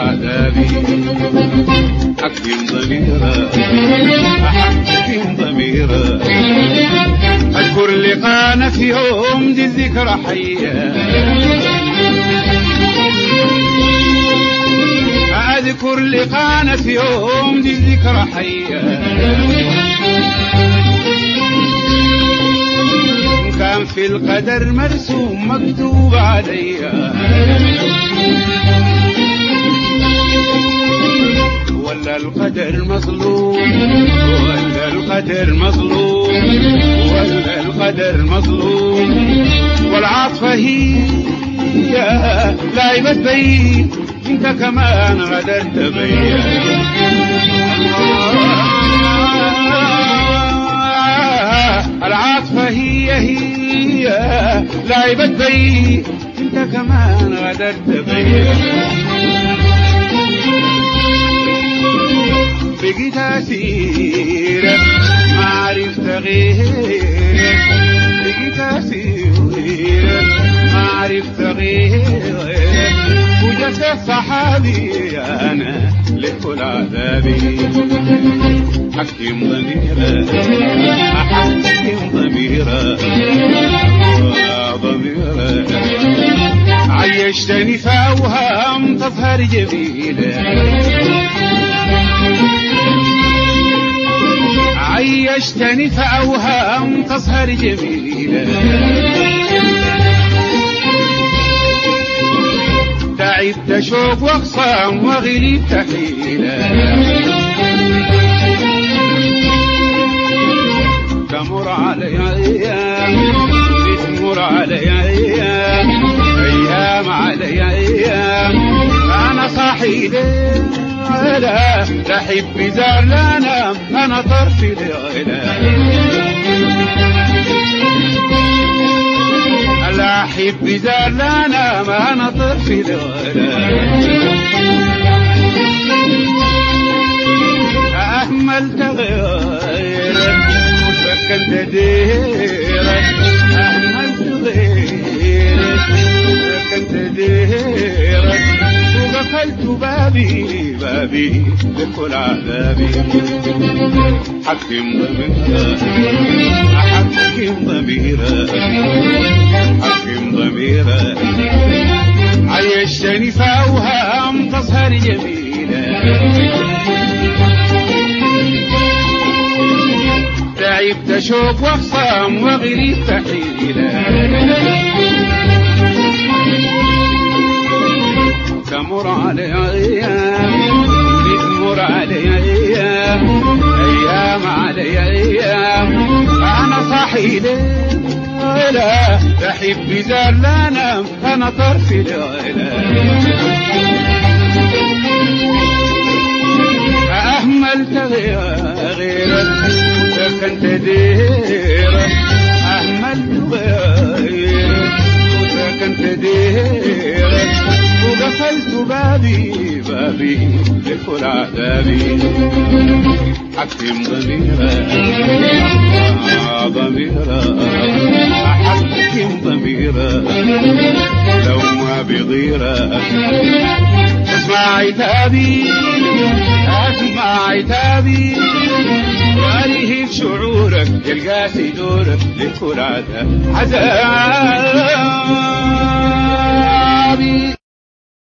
عذابي حكم ضميرا حكم ضميرا اذكر لقانا في يوم دي الذكرى حيه اذكر لقانا في يوم دي الذكرى حيه كان في القدر مرسوم مكتوب عليا ولا القدر مظلوم ولا القدر مظلوم ولا القدر مظلوم والعاطفة هي لعبت بي انت كمان غدرت بي العاطفة هي هي لعبت بي انت كمان غدرت بي بقيت أسيرك ما عرفت غيرك بقيت أسيرك ما عرفت غيرك وجسد صحابي أنا لكل عذابي حكم ضميرك أحكم ضميرك ضميرك عيشتني في أوهام تظهر جميلة عيشتني في أوهام تظهر جميلة تعبت شوق واخصام وغلبت حيلة تمر علي أيام بتمر علي أيام أيام علي أيام أنا صاحي لا تحب زار لا نام أنا طرفي لغلا لا أحب زار لا نام أنا طرفي لغلا أهملت غيرك وسكنت ديرك أهملت غيرك وسكنت ديرك وقفلت بابي بابي لكل عذابي حكم ضميرا حكم ضميرا حكم ضميرا عيشتني في اوهام تظهر جميله تعبت شوق واخصام وغريبت حيله تمر علي أيام بتمر علي أيام أيام علي أيام أنا صاحي لا تحب زال لا نام أنا طرفي لا أهملت غيرك سكنت ديرك أهملت غيرك سكنت ديرك وقفلت بابي بابي لكل عذابي حكم ضميرا ضميرا حكم ضميرا لو ما بضيرا اسمع عتابي اسمع عتابي وارهب شعورك يلقى في دورك لكل عذاب عذاب